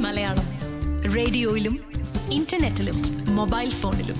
Malayalam റേഡിയോയിലും ഇന്റർനെറ്റിലും mobile ഫോണിലും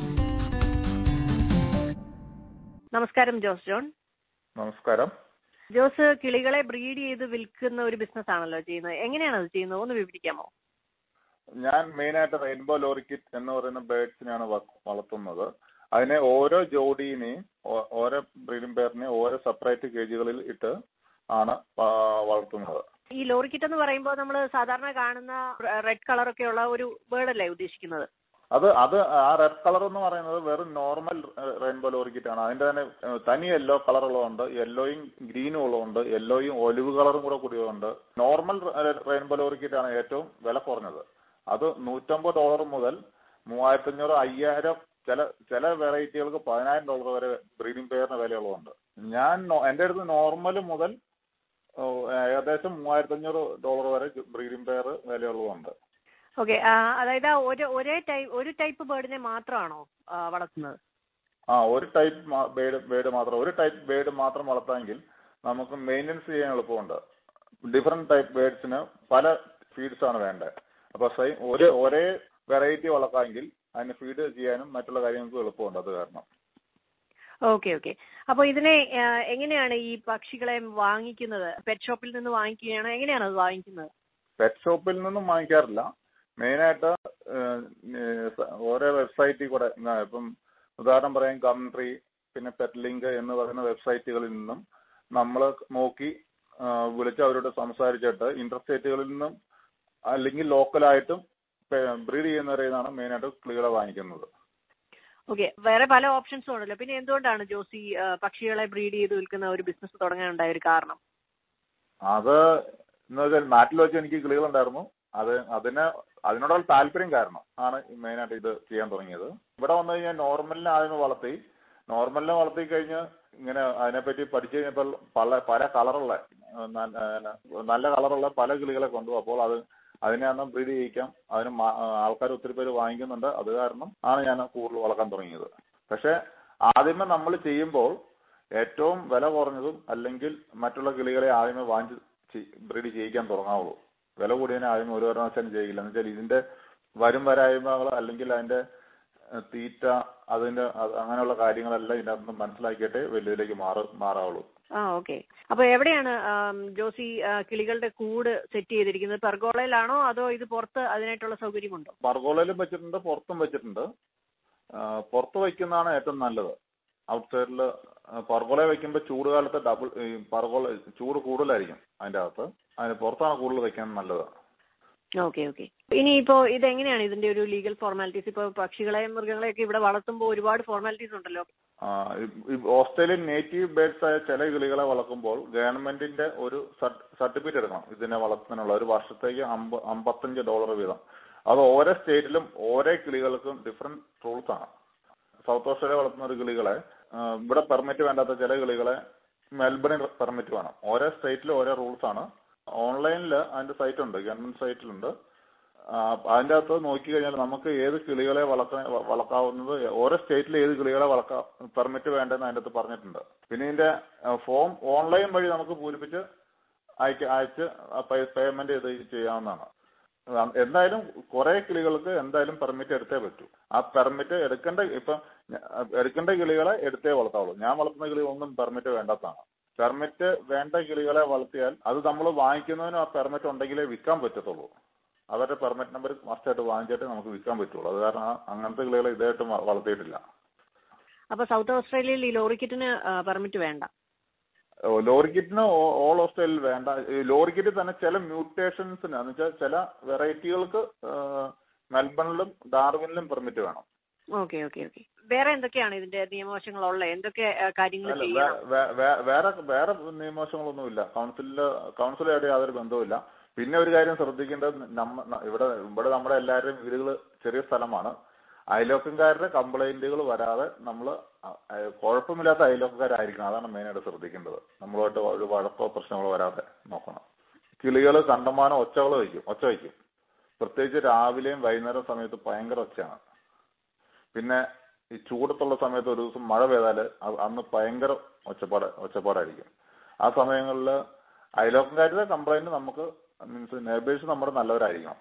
നമസ്കാരം Jose John നമസ്കാരം ജോസ് കിളികളെ ബ്രീഡ് ചെയ്ത് വിൽക്കുന്ന ഒരു ബിസിനസ് ആണല്ലോ ചെയ്യുന്നത് എങ്ങനെയാണ് അത് ചെയ്യുന്നത് ഒന്ന് വിവരിക്കാമോ ഞാൻ മെയിൻ ആയിട്ട് റെയിൻബോ ലോറിക്കിറ്റ് എന്ന് പറയുന്ന ബേർഡ്സിനെയാണ് വ- വളർത്തുന്നത് അതിനെ ഓരോ ജോഡിനെയും ഓ- ഓരോ ബ്രീഡിംഗ് പെയറിനെയും ഓരോ സെപ്പറേറ്റ് കേജുകളിൽ ഇട്ട് ആണ് പ- വളർത്തുന്നത് ഈ ലോറിക്കിറ്റ് എന്ന് പറയുമ്പോൾ നമ്മൾ സാധാരണ കാണുന്ന റെഡ് കളറൊക്കെ ഉള്ള ഒരു ബേർഡ് അല്ലേ ഉദ്ദേശിക്കുന്നത് അത് അത് ആ റെഡ് കളർ എന്ന് പറയുന്നത് വെറും നോർമൽ റെയിൻബോ ലോറിക്കിറ്റ് ആണ് അതിന്റെ തന്നെ ഏഹ്, തനി യെല്ലോ കളർ ഉള്ളതുണ്ട് യെല്ലോയും ഗ്രീനും ഉള്ളതുണ്ട് യെല്ലോയും ഒലിവ് കളറും കൂടെ കൂടിയതുണ്ട് നോർമൽ റെയിൻബോ ലോറിക്കിറ്റ് ആണ് ഏറ്റവും വില കുറഞ്ഞത് അത് നൂറ്റമ്പത് ഡോളർ മുതൽ മൂവായിരത്തി അഞ്ഞൂറ് അയ്യായിരം ചില ചില വെറൈറ്റികൾക്ക് പതിനായിരം ഡോളർ വരെ ബ്രീഡിംഗ് പെയറിന് വിലയുള്ളതുണ്ട് ഞാൻ നോ- എന്റെ അടുത്ത് നോർമൽ മുതൽ ഓ, ഏകദേശം മൂവായിരത്തി അഞ്ഞൂറ് ഡോളർ വരെ ബ്രീഡിംഗ് പെയർ വിലയുള്ളതുണ്ട് ഓക്കെ അതായത് ആ ഒരു ഒരേ ടൈപ്പ് ഒരു ടൈപ്പ് ബേർഡിനെ മാത്രമാണോ ആ, വളർത്തുന്നത് ആ ഒരു ടൈപ്പ് ബേഡ് ബേഡ് മാത്രം ഒരു ടൈപ്പ് ബേഡ് മാത്രം വളർത്താമെങ്കിൽ നമുക്ക് മെയിൻ്റെനൻസ് ചെയ്യാൻ എളുപ്പമുണ്ട് ഡിഫറെന്റ് ടൈപ്പ് ബേഡ്സിന് പല ഫീഡ്സ് ആണ് വേണ്ടത് അപ്പൊ സെയിം ഒരേ ഒരേ വെറൈറ്റി വളർത്താമെങ്കിൽ അതിന് ഫീഡ് ചെയ്യാനും മറ്റുള്ള കാര്യങ്ങൾക്കും എളുപ്പമുണ്ട് അത് കാരണം ഓക്കെ ഓക്കെ അപ്പോൾ ഇതിനെ ആ, എങ്ങനെയാണ് ഈ പക്ഷികളെ വാങ്ങിക്കുന്നത് പെറ്റ് ഷോപ്പിൽ നിന്ന് വാങ്ങിക്കുകയാണോ എങ്ങനെയാണ് അത് വാങ്ങിക്കുന്നത് പെറ്റ് ഷോപ്പിൽ നിന്നും വാങ്ങിക്കാറില്ല മെയിനായിട്ട് ഓരോ വെബ്സൈറ്റിൽ കൂടെ ആ, ഇപ്പം ഉദാഹരണം പറയാം കൺട്രി പിന്നെ പെറ്റ് ലിങ്ക് എന്ന് പറയുന്ന വെബ്സൈറ്റുകളിൽ നിന്നും നമ്മൾ നോക്കി ആ, വിളിച്ച് അവരോട് സംസാരിച്ചിട്ട് ഇന്റർസ്റ്റേറ്റുകളിൽ നിന്നും അല്ലെങ്കിൽ ലോക്കലായിട്ടും ബ്രീഡ് ചെയ്യുന്നവരിൽ നിന്നാണ് മെയിനായിട്ട് കിളികളെ വാങ്ങിക്കുന്നത് ഓക്കെ വേറെ പല ഓപ്ഷൻസും ഉണ്ടല്ലോ പിന്നെ എന്തുകൊണ്ടാണ് ജോസി ആ, പക്ഷികളെ ബ്രീഡ് ചെയ്ത് വിൽക്കുന്ന ഒരു ബിസിനസ് തുടങ്ങാനുണ്ടായ ഒരു കാരണം അത് എന്ന് വെച്ചാൽ നാട്ടിൽ വെച്ച് എനിക്ക് കിളികളുണ്ടായിരുന്നു അത് അതിന് അതിനോടുള്ള താല്പര്യം കാരണം ആണ് മെയിനായിട്ട് ഇത് ചെയ്യാൻ തുടങ്ങിയത് ഇവിടെ വന്നു കഴിഞ്ഞാൽ നോർമലിനെ ആദ്യം വളർത്തി നോർമലിനെ വളർത്തി കഴിഞ്ഞ് ഇങ്ങനെ അതിനെപ്പറ്റി പഠിച്ചു കഴിഞ്ഞപ്പോൾ പല പല കളറുള്ള ഏഹ്, ന- ഏഹ്, നല്ല കളറുള്ള പല കിളികളെ കൊണ്ടു അപ്പോൾ അത് അതിനെ അന്ന് ബ്രീഡ് ചെയ്യിക്കാം അതിന് ആൾക്കാർ ഒത്തിരി പേര് വാങ്ങിക്കുന്നുണ്ട് അത് കാരണം ആണ് ഞാൻ കൂടുതൽ വളർത്താൻ തുടങ്ങിയത് പക്ഷെ ആദ്യമേ നമ്മൾ ചെയ്യുമ്പോൾ ഏറ്റവും വില കുറഞ്ഞതും അല്ലെങ്കിൽ മറ്റുള്ള കിളികളെ ആദ്യമേ വാങ്ങിച്ച് ബ്രീഡ് ചെയ്യിക്കാൻ തുടങ്ങാവുള്ളൂ വില കൂടിയതിനെ ആദ്യമേ ഒരു കാരണവശാലും ചെയ്യില്ല എന്ന് വെച്ചാൽ ഇതിന്റെ വരും വരായ്മകൾ അല്ലെങ്കിൽ അതിന്റെ ഏഹ്, തീറ്റ അതിന്റെ അത് അങ്ങനെയുള്ള കാര്യങ്ങളെല്ലാം ഇതിനകത്ത് മനസ്സിലാക്കിയിട്ടേ വലിയതിലേക്ക് മാറ മാറാവുള്ളൂ ആ ഓക്കെ അപ്പൊ എവിടെയാണ് ആം, ജോസി ആ, കിളികളുടെ കൂട് സെറ്റ് ചെയ്തിരിക്കുന്നത് പെർഗോളയിലാണോ അതോ ഇത് പുറത്ത് അതിനായിട്ടുള്ള സൗകര്യമുണ്ടോ പർഗോളയിലും വെച്ചിട്ടുണ്ട് പുറത്തും വെച്ചിട്ടുണ്ട് ആ, പുറത്ത് വയ്ക്കുന്നതാണ് ഏറ്റവും നല്ലത് ഔട്ട് സൈഡിൽ പർഗോളയിൽ വെക്കുമ്പോൾ ചൂട് കാലത്ത് ഡബിൾ ഈ പർഗോള ചൂട് കൂടുതലായിരിക്കും അതിന്റെ അകത്ത് അതിന് പുറത്താണ് കൂടുതൽ വെക്കാൻ നല്ലത് ഓക്കെ ഓക്കെ ഇനിയിപ്പോ ഇത് എങ്ങനെയാണ് ഇതിന്റെ ഒരു ലീഗൽ ഫോർമാലിറ്റീസ് ഇപ്പൊ പക്ഷികളെ മൃഗങ്ങളെയൊക്കെ ഇവിടെ വളർത്തുമ്പോൾ ഒരുപാട് ഫോർമാലിറ്റീസ് ഉണ്ടല്ലോ ആ, ഈ- ഈ ഓസ്ട്രേലിയൻ നേറ്റീവ് ബേർഡ്സ് ആയ ചില കിളികളെ വളർത്തുമ്പോൾ ഗവൺമെന്റിന്റെ ഒരു സർട്ടിഫിക്കറ്റ് എടുക്കണം ഇതിനെ വളർത്തുന്നതിനുള്ള ഒരു വർഷത്തേക്ക് അമ്പ അമ്പത്തഞ്ച് ഡോളർ വീതം അത് ഓരോ സ്റ്റേറ്റിലും ഓരോ കിളികൾക്കും ഡിഫറെന്റ് റൂൾസ് ആണ് സൗത്ത് ഓസ്ട്രേലിയ വളർത്തുന്ന ഒരു കിളികളെ ആ, ഇവിടെ പെർമിറ്റ് വേണ്ടാത്ത ചില കിളികളെ മെൽബണിൽ പെർമിറ്റ് വേണം ഓരോ സ്റ്റേറ്റിലും ഓരോ റൂൾസ് ആണ് ഓൺലൈനിൽ അതിന്റെ സൈറ്റ് ഉണ്ട് ഗവൺമെന്റ് സൈറ്റിലുണ്ട് ആ, അതിന്റെ അകത്ത് നോക്കി കഴിഞ്ഞാൽ നമുക്ക് ഏത് കിളികളെ വളർത്താൻ വ- വളർത്താവുന്നത് ഓരോ സ്റ്റേറ്റിൽ ഏത് കിളികളെ വളർത്താം പെർമിറ്റ് വേണ്ടെന്ന് അതിന്റെ അകത്ത് പറഞ്ഞിട്ടുണ്ട് പിന്നെ ഇതിന്റെ ഫോം ഓൺലൈൻ വഴി നമുക്ക് പൂരിപ്പിച്ച് അയക്ക അയച്ച് പേയ്മെന്റ് ചെയ്ത് ചെയ്യാവുന്നതാണ് ആ, എന്തായാലും കുറെ കിളികൾക്ക് എന്തായാലും പെർമിറ്റ് എടുത്തേ പറ്റൂ ആ പെർമിറ്റ് എടുക്കേണ്ട ഇപ്പൊ ഞ- എടുക്കേണ്ട കിളികളെ എടുത്തേ വളർത്താവുള്ളൂ ഞാൻ വളർത്തുന്ന കിളി ഒന്നും പെർമിറ്റ് വേണ്ടാത്തതാണ് പെർമിറ്റ് വേണ്ട കിളികളെ വളർത്തിയാൽ അത് നമ്മൾ വാങ്ങിക്കുന്നതിനും ആ പെർമിറ്റ് ഉണ്ടെങ്കിലേ വിൽക്കാൻ പറ്റത്തുള്ളൂ അവരുടെ പെർമിറ്റ് നമ്പർ മസ്റ്റായിട്ട് വാങ്ങിച്ചിട്ട് നമുക്ക് വിൽക്കാൻ പറ്റുള്ളൂ അത് കാരണം ആ- അങ്ങനത്തെ കിളികളെ ഇതായിട്ട് വ- വളർത്തിയിട്ടില്ല അപ്പൊ സൗത്ത് ഓസ്ട്രേലിയയിൽ ഈ ലോറിക്കിറ്റിന് പെർമിറ്റ് വേണ്ട ഓ, ലോറിക്കിറ്റിന് ഓ- ഓൾ ഓസ്ട്രേലിയയിൽ വേണ്ട ഈ ലോറിക്കിറ്റ് തന്നെ ചില മ്യൂട്ടേഷൻസിന് എന്ന് വെച്ചാൽ ചില വെറൈറ്റികൾക്ക് മെൽബണിലും ഡാർവിനിലും പെർമിറ്റ് വേണം ഓക്കെ ഓക്കെ ഓക്കെ വേറെ എന്തൊക്കെയാണ് ഇതിന്റെ നിയമവശങ്ങളുള്ള എന്തൊക്കെ കാര്യങ്ങൾ അല്ല, ചെയ്യണം വേ- വേ- വേ- വേറെ വേറെ നിയമവശങ്ങളൊന്നുമില്ല കൗൺസിലില് കൗൺസിലായിട്ട് യാതൊരു ബന്ധവുമില്ല പിന്നെ ഒരു കാര്യം ശ്രദ്ധിക്കേണ്ടത് നമ്മ ന- ഇവിടെ ഇവിടെ നമ്മുടെ എല്ലാവരുടെയും വീടുകൾ ചെറിയ സ്ഥലമാണ് അയലോക്കക്കാരുടെ കംപ്ലൈന്റുകൾ വരാതെ നമ്മൾ കുഴപ്പമില്ലാത്ത അയലോക്കക്കാരായിരിക്കണം അതാണ് മെയിനായിട്ട് ശ്രദ്ധിക്കേണ്ടത് നമ്മളുമായിട്ട് ഒരു വഴക്കോ പ്രശ്നങ്ങളോ വരാതെ നോക്കണം കിളികൾ കണ്ടമാനം ഒച്ചകൾ വയ്ക്കും ഒച്ച വയ്ക്കും പ്രത്യേകിച്ച് രാവിലെയും വൈകുന്നേരം സമയത്ത് ഭയങ്കര ഒച്ചയാണ് പിന്നെ ഈ ചൂടത്തുള്ള സമയത്ത് ഒരു ദിവസം മഴ പെയ്താല് അ- അന്ന് ഭയങ്കര ഒച്ചപ്പാട് ഒച്ചപ്പാടായിരിക്കും ആ സമയങ്ങളിൽ അയലോക്കക്കാരുടെ കംപ്ലൈന്റ് നമുക്ക് മീൻസ് നെയ്ബേഴ്സ് നമ്മുടെ നല്ലവരായിരിക്കണം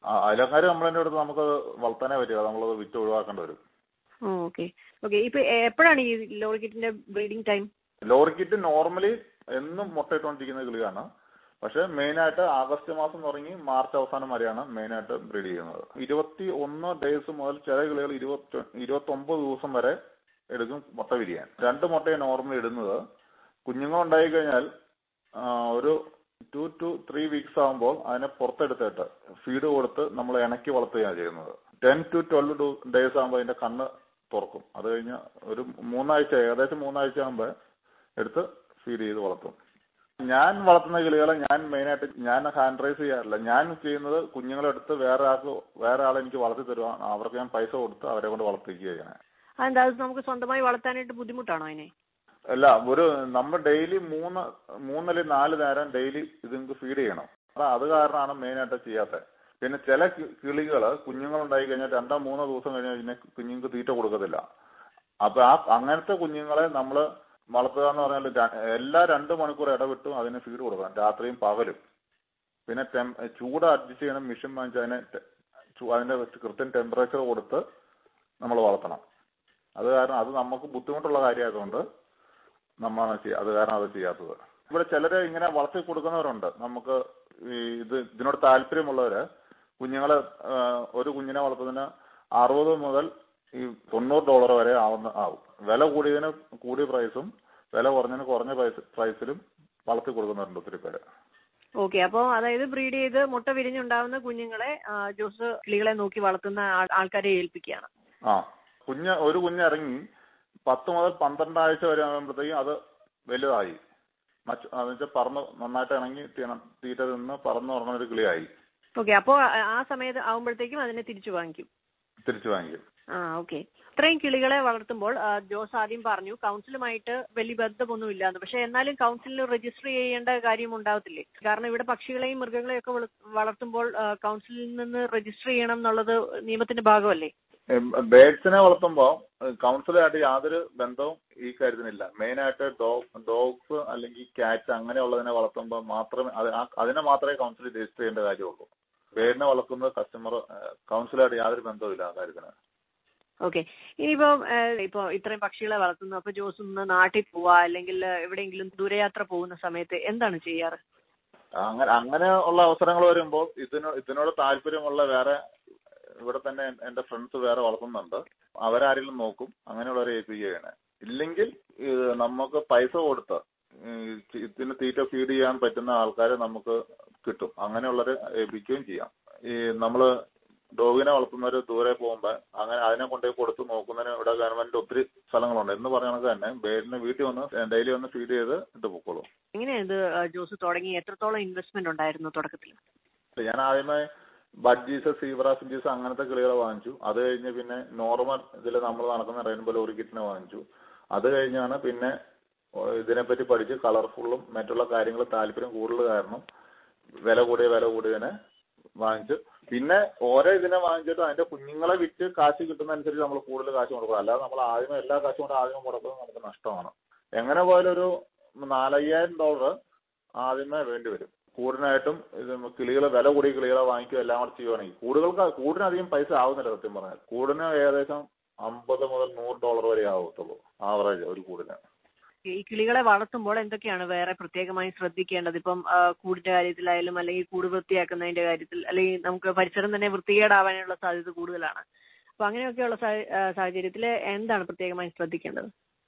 അയലക്കാർ നമ്മളതിന്റെ അടുത്ത് നമുക്ക് വളർത്താനേ പറ്റില്ല നമ്മളത് വിറ്റ് ഒഴിവാക്കേണ്ടി വരും ഓക്കെ ഓക്കെ ഇപ്പൊ എപ്പോഴാണ് ഈ ലോറിക്കിറ്റിന്റെ ബ്രീഡിംഗ് ടൈം ലോറിക്കിറ്റ് നോർമലി എന്നും മുട്ടയിട്ടുകൊണ്ടിരിക്കുന്ന കിളിയാണ് പക്ഷെ മെയിൻ ആയിട്ട് ആഗസ്റ്റ് മാസം തുടങ്ങി മാർച്ച് അവസാനം വരെയാണ് മെയിൻ ആയിട്ട് ബ്രീഡ് ചെയ്യുന്നത് ഇരുപത്തി ഒന്ന് ഡേയ്സ് മുതൽ ചില കിളികൾ ഇരുപത്തി ഇരുപത്തി ഒമ്പത് ദിവസം വരെ എടുക്കും മുട്ട വിരിയാൻ രണ്ട് മുട്ടയെ നോർമലി ഇടുന്നത് കുഞ്ഞുങ്ങൾ ഉണ്ടായി കഴിഞ്ഞാൽ ആ, ഒരു ടു ടു ത്രീ വീക്സ് ആകുമ്പോൾ അതിനെ പുറത്തെടുത്തിട്ട് ഫീഡ് കൊടുത്ത് നമ്മൾ ഇണക്കി വളർത്തുകയാണ് ചെയ്യുന്നത് ടെൻ ടു ട്വൽവ് ഡേയ്സ് ആകുമ്പോൾ അതിന്റെ കണ്ണ് തുറക്കും അത് കഴിഞ്ഞ് ഒരു മൂന്നാഴ്ച ഏകദേശം മൂന്നാഴ്ച ആകുമ്പോൾ എടുത്ത് ഫീഡ് ചെയ്ത് വളർത്തും ഞാൻ വളർത്തുന്ന കിളികളെ ഞാൻ മെയിനായിട്ട് ഞാൻ ഹാൻഡ് റൈസ് ചെയ്യാറില്ല ഞാൻ ചെയ്യുന്നത് കുഞ്ഞുങ്ങളെടുത്ത് വേറെ ആൾക്ക് വേറെ ആളെ എനിക്ക് വളർത്തി തരുവാണ് അവർക്ക് ഞാൻ പൈസ കൊടുത്ത് അവരെ കൊണ്ട് വളർത്തിക്കുക ചെയ്യണേ അതെന്താ അത് നമുക്ക് സ്വന്തമായി വളർത്താനായിട്ട് ബുദ്ധിമുട്ടാണോ അതിനെ അല്ല ഒരു നമ്മൾ ഡെയിലി മൂന്ന് മൂന്നല്ലെങ്കിൽ നാല് നേരം ഡെയിലി ഇതുങ്ങൾക്ക് ഫീഡ് ചെയ്യണം അപ്പൊ അത് കാരണമാണ് മെയിനായിട്ട് ചെയ്യാത്തത് പിന്നെ ചില കി- കിളികള് കുഞ്ഞുങ്ങൾ ഉണ്ടായി കഴിഞ്ഞാൽ രണ്ടോ മൂന്നോ ദിവസം കഴിഞ്ഞാൽ ഇതിനെ കുഞ്ഞുങ്ങൾക്ക് തീറ്റ കൊടുക്കത്തില്ല അപ്പൊ ആ അങ്ങനത്തെ കുഞ്ഞുങ്ങളെ നമ്മൾ വളർത്തുക എന്ന് പറഞ്ഞാൽ ര- എല്ലാ രണ്ട് മണിക്കൂർ ഇടവിട്ടും അതിന് ഫീഡ് കൊടുക്കണം രാത്രിയും പകലും പിന്നെ ടെം- ചൂട് അഡ്ജസ്റ്റ് ചെയ്യണം മെഷീൻ വാങ്ങിച്ച് അതിനെ ടെ- ചു- അതിന്റെ കൃത്യം ടെമ്പറേച്ചർ കൊടുത്ത് നമ്മൾ വളർത്തണം അത് കാരണം അത് നമുക്ക് ബുദ്ധിമുട്ടുള്ള കാര്യമായതുകൊണ്ട് നമ്മളാണ് ചെയ്യുക അത് കാരണം അത് ചെയ്യാത്തത് ഇവിടെ ചിലര് ഇങ്ങനെ വളർത്തി കൊടുക്കുന്നവരുണ്ട് നമുക്ക് ഈ ഇത് ഇതിനോട് താല്പര്യമുള്ളവര് കുഞ്ഞുങ്ങളെ ആ, ഒരു കുഞ്ഞിനെ വളർത്തുന്നതിന് അറുപത് മുതൽ ഈ തൊണ്ണൂറ് ഡോളർ വരെ ആവുന്ന ആവും വില കൂടിയതിന് കൂടിയ പ്രൈസും വില കുറഞ്ഞതിന് കുറഞ്ഞ പ്രൈസ് പ്രൈസിലും വളർത്തി കൊടുക്കുന്നവരുണ്ട് ഒത്തിരി പേര് ഓക്കെ അപ്പോൾ അതായത് ബ്രീഡ് ചെയ്ത് മുട്ട വിരിഞ്ഞുണ്ടാവുന്ന കുഞ്ഞുങ്ങളെ ആ, ജോസ് കിളികളെ നോക്കി വളർത്തുന്ന ആൾ- ആൾക്കാരെ ഏൽപ്പിക്കുകയാണ് ആ കുഞ്ഞ് ഒരു കുഞ്ഞ് ഇറങ്ങി പത്ത് മുതൽ പന്ത്രണ്ട് ആഴ്ച വരെ ആകുമ്പോഴത്തേക്കും അത് വലുതായി മറ്റ് എന്ന് വെച്ചാൽ പറന്ന് നന്നായിട്ട് ഇണങ്ങി തീന- തീറ്റ തിന്ന് പറന്ന് പറഞ്ഞ ഒരു കിളിയായി ഓക്കെ അപ്പോൾ ആ സമയത്ത് ആവുമ്പോഴത്തേക്കും അതിനെ തിരിച്ചു വാങ്ങിക്കും തിരിച്ചു വാങ്ങിക്കും ആ ഓക്കെ ഇത്രയും കിളികളെ വളർത്തുമ്പോൾ ആ, ജോസ് ആദ്യം പറഞ്ഞു കൗൺസിലുമായിട്ട് വലിയ ബന്ധമൊന്നും ഇല്ലാന്ന് പക്ഷെ എന്നാലും കൗൺസിലിൽ രജിസ്റ്റർ ചെയ്യേണ്ട കാര്യം ഉണ്ടാവത്തില്ലേ കാരണം ഇവിടെ പക്ഷികളെയും മൃഗങ്ങളെയും ഒക്കെ വള- വളർത്തുമ്പോൾ ആ, കൗൺസിലിൽ നിന്ന് രജിസ്റ്റർ ചെയ്യണം എന്നുള്ളത് നിയമത്തിന്റെ ഭാഗമല്ലേ ബേഡ്സിനെ വളർത്തുമ്പോ കൗൺസിലായിട്ട് യാതൊരു ബന്ധവും ഈ കാര്യത്തിനില്ല മെയിൻ ആയിട്ട് ഡോഗ് ഡോഗ്സ് അല്ലെങ്കിൽ ക്യാറ്റ് അങ്ങനെയുള്ളതിനെ വളർത്തുമ്പോൾ മാത്രമേ അത് ആ- അതിനെ മാത്രമേ കൗൺസിൽ രജിസ്റ്റർ ചെയ്യേണ്ട കാര്യമുള്ളൂ ബേഡിനെ വളർത്തുന്നത് കസ്റ്റമർ കൗൺസിലായിട്ട് യാതൊരു ബന്ധവുമില്ല ആ കാര്യത്തിന് ഓക്കെ ഇനിയിപ്പോ ഇപ്പൊ ഇത്രയും പക്ഷികളെ വളർത്തുന്നു അപ്പൊ ജോസ് ഒന്ന് നാട്ടിൽ പോവാ അല്ലെങ്കിൽ എവിടെയെങ്കിലും ദൂരയാത്ര പോകുന്ന സമയത്ത് എന്താണ് ചെയ്യാറ് അങ്ങനെ അങ്ങനെ ഉള്ള അവസരങ്ങൾ വരുമ്പോൾ ഇതിനോ ഇതിനോട് താല്പര്യമുള്ള വേറെ ഇവിടെ തന്നെ എൻ- എന്റെ ഫ്രണ്ട്സ് വേറെ വളർത്തുന്നുണ്ട് അവരാരെങ്കിലും നോക്കും അങ്ങനെയുള്ളവരെ ഏൽപ്പിക്കുകയാണ് ഇല്ലെങ്കിൽ ഇത് നമുക്ക് പൈസ കൊടുത്ത് ഈ ഇതിന് തീറ്റ ഫീഡ് ചെയ്യാൻ പറ്റുന്ന ആൾക്കാരെ നമുക്ക് കിട്ടും അങ്ങനെയുള്ളവരെ ഏൽപ്പിക്കുകയും ചെയ്യാം ഈ നമ്മള് ഡോഗിനെ വളർത്തുന്നവര് ദൂരെ പോകുമ്പോ അങ്ങനെ അതിനെ കൊണ്ടുപോയി കൊടുത്ത് നോക്കുന്നതിന് ഇവിടെ ഗവൺമെന്റ് ഒത്തിരി സ്ഥലങ്ങളുണ്ട് എന്ന് പറഞ്ഞ കണക്ക് തന്നെ ബേഡിന് വീട്ടിൽ വന്ന് ഡെയിലി വന്ന് ഫീഡ് ചെയ്ത് ഇത് പൊക്കോളും എങ്ങനെയാണ് ഇത് ആ, ജോസ് തുടങ്ങി എത്രത്തോളം ഇൻവെസ്റ്റ്മെന്റ് ഉണ്ടായിരുന്നു തുടക്കത്തിൽ ഞാൻ ആദ്യമേ ബഡ്ജീസ് സീബ്ര ഫിഞ്ചീസ് അങ്ങനത്തെ കിളികളെ വാങ്ങിച്ചു അത് കഴിഞ്ഞ് പിന്നെ നോർമൽ ഇതിൽ നമ്മൾ നടക്കുന്ന റെയിൻബോ ലോറിക്കിറ്റിനെ വാങ്ങിച്ചു അത് കഴിഞ്ഞാണ് പിന്നെ ഓ, ഇതിനെപ്പറ്റി പഠിച്ച് കളർഫുള്ളും മറ്റുള്ള കാര്യങ്ങൾ താല്പര്യം കൂടുതൽ കാരണം വില കൂടിയ വില കൂടിയതിനെ വാങ്ങിച്ചു പിന്നെ ഓരോ ഇതിനെ വാങ്ങിച്ചിട്ട് അതിന്റെ കുഞ്ഞുങ്ങളെ വിറ്റ് കാശ് കിട്ടുന്നതനുസരിച്ച് നമ്മൾ കൂടുതൽ കാശ് കൊടുക്കണം അല്ലാതെ നമ്മൾ ആദ്യമേ എല്ലാ കാശും കൊണ്ട് ആദ്യമേ മുടക്കുന്നത് നമുക്ക് നഷ്ടമാണ് എങ്ങനെ പോയാലും ഒരു നാലയ്യായിരം ഡോളർ ആദ്യമേ വേണ്ടി വരും കൂടിനായിട്ടും ഇത് കിളികളെ വില കൂടിയ കിളികളെ വാങ്ങിക്കുക എല്ലാം കൂടെ ചെയ്യുവാണെങ്കിൽ കൂടുകൾക്ക് കൂടിനധികം പൈസ ആവുന്നില്ല സത്യം പറഞ്ഞാൽ കൂടിന് ഏകദേശം അമ്പത് മുതൽ നൂറ് ഡോളർ വരെ ആവത്തുള്ളൂ ആവറേജ് ഒരു കൂടിന് ഈ കിളികളെ വളർത്തുമ്പോൾ എന്തൊക്കെയാണ് വേറെ പ്രത്യേകമായി ശ്രദ്ധിക്കേണ്ടത് ഇപ്പം ആ, കൂടിന്റെ കാര്യത്തിലായാലും അല്ലെങ്കിൽ കൂട് വൃത്തിയാക്കുന്നതിന്റെ കാര്യത്തിൽ അല്ലെങ്കിൽ നമുക്ക് പരിസരം തന്നെ വൃത്തികേടാവാനുള്ള സാധ്യത കൂടുതലാണ് അപ്പൊ അങ്ങനെയൊക്കെയുള്ള സാ- ആ, സാഹചര്യത്തിൽ എന്താണ് പ്രത്യേകമായി ശ്രദ്ധിക്കേണ്ടത്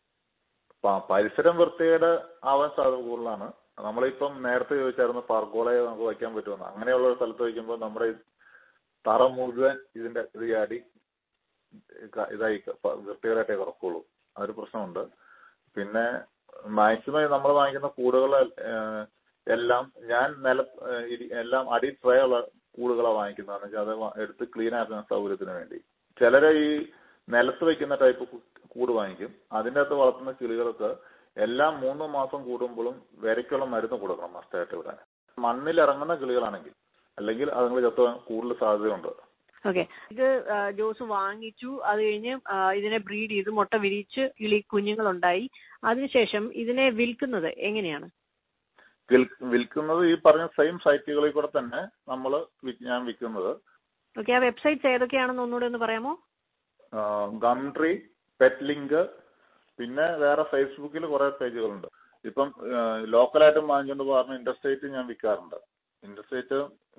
പ- പരിസരം വൃത്തികേട് ആവാൻ സാധ്യത കൂടുതലാണ് നമ്മളിപ്പം നേരത്തെ ചോദിച്ചായിരുന്നു പർഗോളയെ നമുക്ക് വയ്ക്കാൻ പറ്റുമെന്ന് അങ്ങനെയുള്ള ഒരു സ്ഥലത്ത് വയ്ക്കുമ്പോൾ നമ്മുടെ ഈ തറ മുഴുവൻ ഇതിന്റെ ഇത് ചാടി ക- ഇതായി ക- പ- വൃത്തികേടായിട്ടേ കിടക്കുള്ളൂ അതൊരു പ്രശ്നമുണ്ട് പിന്നെ മാക്സിമം നമ്മൾ വാങ്ങിക്കുന്ന കൂടുകൾ എല്ലാം ഞാൻ നില ഏഹ് ഇരി- എല്ലാം അടി ട്രേ ഉള്ള കൂടുകളാണ് വാങ്ങിക്കുന്നതെന്ന് വെച്ചാൽ അത് വ- എടുത്ത് ക്ലീൻ ആക്കുന്ന സൗകര്യത്തിന് വേണ്ടി ചിലര് ഈ നിലത്ത് വെക്കുന്ന ടൈപ്പ് കു- കൂട് വാങ്ങിക്കും അതിന്റെ അകത്ത് വളർത്തുന്ന കിളികൾക്ക് എല്ലാം മൂന്ന് മാസം കൂടുമ്പോഴും വിരയ്ക്കുള്ള മരുന്ന് കൊടുക്കണം മസ്റ്റായിട്ട് ഇവിടെ മണ്ണിൽ ഇറങ്ങുന്ന കിളികളാണെങ്കിൽ അല്ലെങ്കിൽ അതുങ്ങൾ ചത്തു കൂടുതൽ സാധ്യതയുണ്ട് ഓക്കെ ഇത് ആ, ജോസ് വാങ്ങിച്ചു അത് കഴിഞ്ഞ് ആ, ഇതിനെ ബ്രീഡ് ചെയ്ത് മുട്ട വിരിച്ച് കിളി കുഞ്ഞുങ്ങളുണ്ടായി അതിനുശേഷം ഇതിനെ വിൽക്കുന്നത് എങ്ങനെയാണ് വിൽ- വിൽക്കുന്നത് ഈ പറഞ്ഞ സെയിം സൈറ്റുകളിൽ കൂടെ തന്നെ നമ്മൾ ഞാൻ വിൽക്കുന്നത് ഓക്കെ ആ വെബ്സൈറ്റ്സ് ഏതൊക്കെയാണെന്ന് ഒന്നുകൂടെ ഒന്ന് പറയാമോ ഗംട്രി പെറ്റ് ലിങ്ക് പിന്നെ വേറെ ഫേസ്ബുക്കിൽ കുറെ പേജുകളുണ്ട് ഇപ്പം ലോക്കലായിട്ട് വാങ്ങിച്ചുകൊണ്ട് പോകുന്ന ഇൻഡർസ്റ്റേറ്റ് ഞാൻ വിൽക്കാറുണ്ട് ഇൻഡർസ്റ്റേറ്റ്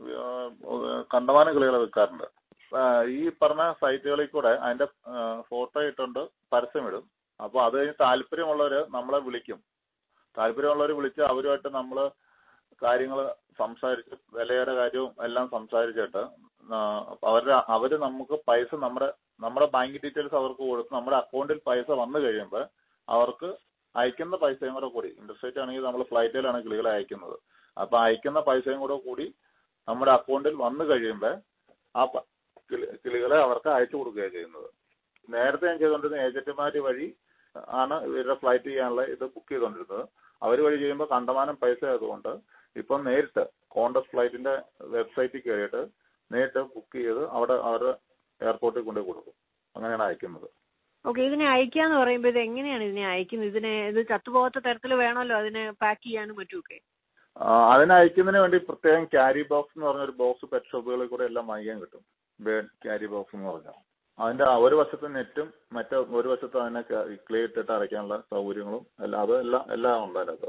കണ്ടമാന കിളികളെ വിൽക്കാറുണ്ട് ആ, ഈ പറഞ്ഞ സൈറ്റുകളിൽ കൂടെ അതിന്റെ ഫോട്ടോ ഇട്ടുണ്ട് പരസ്യമിടും അപ്പൊ അത് കഴിഞ്ഞ് താല്പര്യമുള്ളവര് നമ്മളെ വിളിക്കും താല്പര്യമുള്ളവർ വിളിച്ച് അവരുമായിട്ട് നമ്മൾ കാര്യങ്ങൾ സംസാരിച്ച് വിലയുടെ കാര്യവും എല്ലാം സംസാരിച്ചിട്ട് ആ, അവരുടെ അവര് നമുക്ക് പൈസ നമ്മുടെ നമ്മുടെ ബാങ്ക് ഡീറ്റെയിൽസ് അവർക്ക് കൊടുത്ത് നമ്മുടെ അക്കൗണ്ടിൽ പൈസ വന്നു കഴിയുമ്പോൾ അവർക്ക് അയക്കുന്ന പൈസയും കൂടെ കൂടി ഇൻട്രസ്റ്റ് ആണെങ്കിൽ നമ്മൾ ഫ്ലൈറ്റിലാണ് കിളികളെ അയക്കുന്നത് അപ്പൊ അയക്കുന്ന പൈസയും കൂടെ കൂടി നമ്മുടെ അക്കൗണ്ടിൽ വന്നു കഴിയുമ്പോൾ ആ പ- കിളി- കിളികളെ അവർക്ക് അയച്ചു കൊടുക്കുകയാണ് ചെയ്യുന്നത് നേരത്തെ ഞാൻ ചെയ്തുകൊണ്ടിരുന്ന ഏജന്റുമാർ വഴി ആണ് ഇവരുടെ ഫ്ലൈറ്റ് ചെയ്യാനുള്ള ഇത് ബുക്ക് ചെയ്തുകൊണ്ടിരുന്നത് അവർ വഴി ചെയ്യുമ്പോൾ കണ്ടമാനം പൈസ ആയതുകൊണ്ട് ഇപ്പം നേരിട്ട് കോണ്ടസ് ഫ്ലൈറ്റിന്റെ വെബ്സൈറ്റിൽ കയറിയിട്ട് നേരിട്ട് ബുക്ക് ചെയ്ത് അവിടെ അവരുടെ എയർപോർട്ടിൽ കൊണ്ടുപോയി കൊടുക്കും അങ്ങനെയാണ് അയക്കുന്നത് ഓക്കെ ഇതിനെ അയക്കാന്ന് പറയുമ്പോൾ ഇത് എങ്ങനെയാണ് ഇതിനെ അയക്കുന്നത് ഇതിനെ ഇത് ചത്തുപോകാത്ത തരത്തിൽ വേണമല്ലോ അതിനെ പാക്ക് ചെയ്യാനും മറ്റുമൊക്കെ ആ, അതിന് അയക്കുന്നതിന് വേണ്ടി പ്രത്യേകം ക്യാരി ബോക്സ് എന്ന് പറഞ്ഞ ഒരു ബോക്സ് പെറ്റ് ഷോപ്പുകളിൽ കൂടെ എല്ലാം വാങ്ങിക്കാൻ കിട്ടും ബേഡ് ക്യാരി ബോക്സ് എന്ന് പറഞ്ഞാൽ അതിന്റെ ആ ഒരു വശത്ത് നെറ്റും മറ്റേ ഒരു വശത്ത് അതിനെ ക്ലേ ഇട്ടിട്ട് അടയ്ക്കാനുള്ള സൗകര്യങ്ങളും എല്ലാം അത് എല്ലാം എല്ലാം ഉണ്ട് അതിനകത്ത്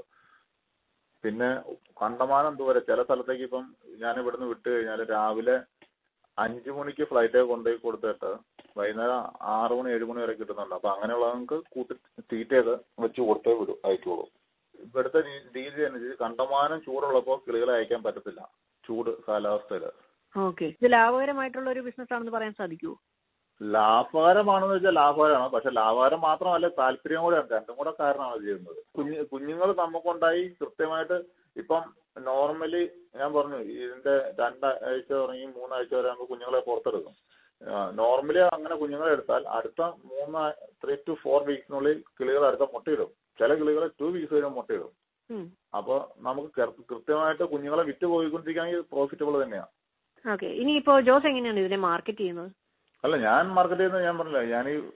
പിന്നെ കണ്ടമാനം ദൂരെ ചില സ്ഥലത്തേക്ക് ഇപ്പം ഞാൻ ഇവിടുന്ന് വിട്ട് കഴിഞ്ഞാൽ രാവിലെ അഞ്ചു മണിക്ക് ഫ്ലൈറ്റ് കൊണ്ടുപോയി കൊടുത്തിട്ട് വൈകുന്നേരം ആറ് മണി ഏഴ് മണി വരെ കിട്ടുന്നുണ്ട് അപ്പൊ അങ്ങനെയുള്ള നമുക്ക് കൂട്ടി തീറ്റയൊക്കെ വെച്ച് കൊടുത്തേ വിടും അയക്കുള്ളൂ ഇവിടുത്തെ രീ- രീതി അനുസരിച്ച് കണ്ടമാനം ചൂടുള്ളപ്പോൾ കിളികളെ അയക്കാൻ പറ്റത്തില്ല ചൂട് കാലാവസ്ഥയില് ഓക്കെ ഇത് ലാഭകരമായിട്ടുള്ള ഒരു ബിസിനസ് ആണെന്ന് പറയാൻ സാധിക്കുമോ ലാഭകരമാണെന്ന് വെച്ചാൽ ലാഭകരമാണ് പക്ഷെ ലാഭകരം മാത്രമല്ല താല്പര്യം കൂടെ ഉണ്ട് രണ്ടും കൂടെ കാരണമാണ് ചെയ്യുന്നത് കുഞ്ഞ് കുഞ്ഞുങ്ങൾ നമുക്കുണ്ടായി കൃത്യമായിട്ട് ഇപ്പം നോർമലി ഞാൻ പറഞ്ഞു ഇതിന്റെ രണ്ടാഴ്ച തുടങ്ങി മൂന്നാഴ്ച വരെ നമുക്ക് കുഞ്ഞുങ്ങളെ പുറത്തെടുക്കും നോർമലി അങ്ങനെ കുഞ്ഞുങ്ങളെ എടുത്താൽ അടുത്ത മൂന്ന് ത്രീ ടു ഫോർ വീക്സിനുള്ളിൽ കിളികൾ അടുത്ത മുട്ടയിടും ചില കിളികൾ ടു വീക്സ് കഴിയുമ്പോൾ മുട്ടയിടും ഉം. അപ്പോൾ നമുക്ക് കൃ- കൃത്യമായിട്ട് കുഞ്ഞുങ്ങളെ വിറ്റ് പോയിക്കൊണ്ടിരിക്കുകയാണെങ്കിൽ പ്രോഫിറ്റബിൾ തന്നെയാണ് ഓക്കെ ഇനിയിപ്പോ ജോസ് എങ്ങനെയാണ് ഇതിനെ മാർക്കറ്റ് ചെയ്യുന്നത് അല്ല ഞാൻ മാർക്കറ്റ് ചെയ്യുന്നത് ഞാൻ പറഞ്ഞില്ല ഞാൻ ഈ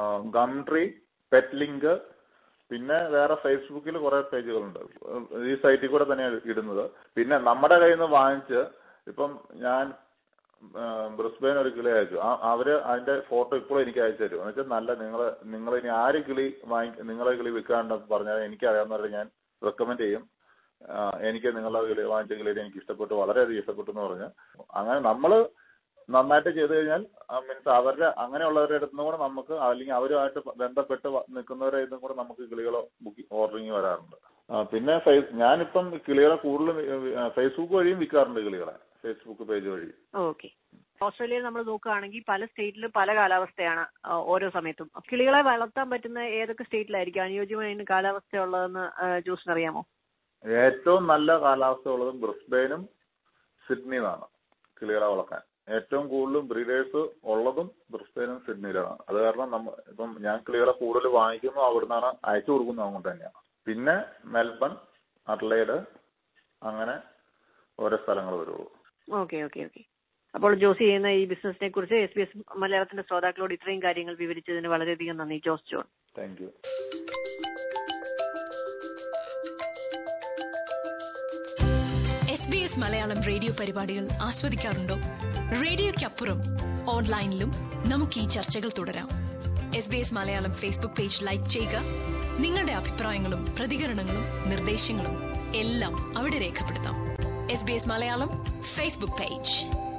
ഗംട്രി പെറ്റ് ലിങ്ക് പിന്നെ വേറെ ഫേസ്ബുക്കിൽ കുറെ പേജുകളുണ്ട് ഈ സൈറ്റിൽ കൂടെ തന്നെയാണ് ഇടുന്നത് പിന്നെ നമ്മുടെ കയ്യിൽ നിന്ന് വാങ്ങിച്ച് ഇപ്പം ഞാൻ ബ്രിസ്ബെയിൻ ഒരു കിളി അയച്ചു ആ- അവര് അതിന്റെ ഫോട്ടോ ഇപ്പോഴും എനിക്ക് അയച്ചു തരും എന്ന് വെച്ചാൽ നല്ല നിങ്ങൾ നിങ്ങൾ ഇനി ആര് കിളി വാങ്ങി നിങ്ങളെ കിളി വിൽക്കാണ്ടെന്ന് പറഞ്ഞാൽ എനിക്ക് അറിയാവുന്നവരെ ഞാൻ റെക്കമെൻഡ് ചെയ്യും ആ, എനിക്ക് നിങ്ങളുടെ കിളി വാങ്ങിച്ച കിളി എനിക്ക് ഇഷ്ടപ്പെട്ടു വളരെയധികം ഇഷ്ടപ്പെട്ടു എന്ന് പറഞ്ഞ് അങ്ങനെ നമ്മള് നന്നായിട്ട് ചെയ്തു കഴിഞ്ഞാൽ മീൻസ് അവരുടെ അങ്ങനെയുള്ളവരുടെ അടുത്ത് നിന്ന് കൂടെ നമുക്ക് അല്ലെങ്കിൽ അവരുമായിട്ട് ബന്ധപ്പെട്ട് വ- നിൽക്കുന്നവരെ ഇതും കൂടെ നമുക്ക് കിളികളോ ബുക്ക് ഓർഡറിങ് വരാറുണ്ട് ആ, പിന്നെ ഫേസ് ഞാനിപ്പം കിളികളെ കൂടുതലും ഏ, ഫേസ്ബുക്ക് വഴിയും വിൽക്കാറുണ്ട് കിളികളെ ഫേസ്ബുക്ക് പേജ് വഴി ഓക്കെ ഓസ്ട്രേലിയയിൽ നമ്മൾ നോക്കുകയാണെങ്കിൽ പല സ്റ്റേറ്റിലും പല കാലാവസ്ഥയാണ് ആ, ഓരോ സമയത്തും കിളികളെ വളർത്താൻ പറ്റുന്ന ഏതൊക്കെ സ്റ്റേറ്റിലായിരിക്കും അനുയോജ്യമായ കാലാവസ്ഥ ഉള്ളതെന്ന് ജോസിന് അറിയാമോ ഏറ്റവും നല്ല കാലാവസ്ഥ ഉള്ളത് ബ്രിസ്ബെയിനും സിഡ്നിയുമാണ് കിളികളെ വളർത്താൻ ഏറ്റവും കൂടുതലും ബ്രീഡേഴ്സ് ഉള്ളതും ബ്രിസ്ബെയിനും സിഡ്നിയിലാണ് അത് കാരണം നമ്മ ഇപ്പം ഞാൻ കിളികളെ കൂടുതൽ വാങ്ങിക്കുന്നു അവിടുന്നാണ് അയച്ചു കൊടുക്കുന്നത് അങ്ങോട്ട് തന്നെയാണ് പിന്നെ മെൽബൺ അഡ്ലൈഡ് അങ്ങനെ ഓരോ സ്ഥലങ്ങൾ വരുള്ളൂ ഓക്കെ ഓക്കെ ഓക്കെ അപ്പോൾ ജോസ് ചെയ്യുന്ന ഈ ബിസിനസിനെ കുറിച്ച് എസ് ബി എസ് മലയാളത്തിന്റെ ശ്രോതാക്കളോട് ഇത്രയും കാര്യങ്ങൾ വിവരിച്ചതിന് വളരെയധികം നന്ദി Jose John thank you S B S Malayalam radio പരിപാടികൾ ആസ്വദിക്കാറുണ്ടോ റേഡിയോയ്ക്കപ്പുറം ഓൺലൈനിലും നമുക്ക് ഈ ചർച്ചകൾ തുടരാം S B S Malayalam Facebook page like ചെയ്യുക നിങ്ങളുടെ അഭിപ്രായങ്ങളും പ്രതികരണങ്ങളും നിർദ്ദേശങ്ങളും എല്ലാം അവിടെ രേഖപ്പെടുത്താം S B S Malayalam Facebook page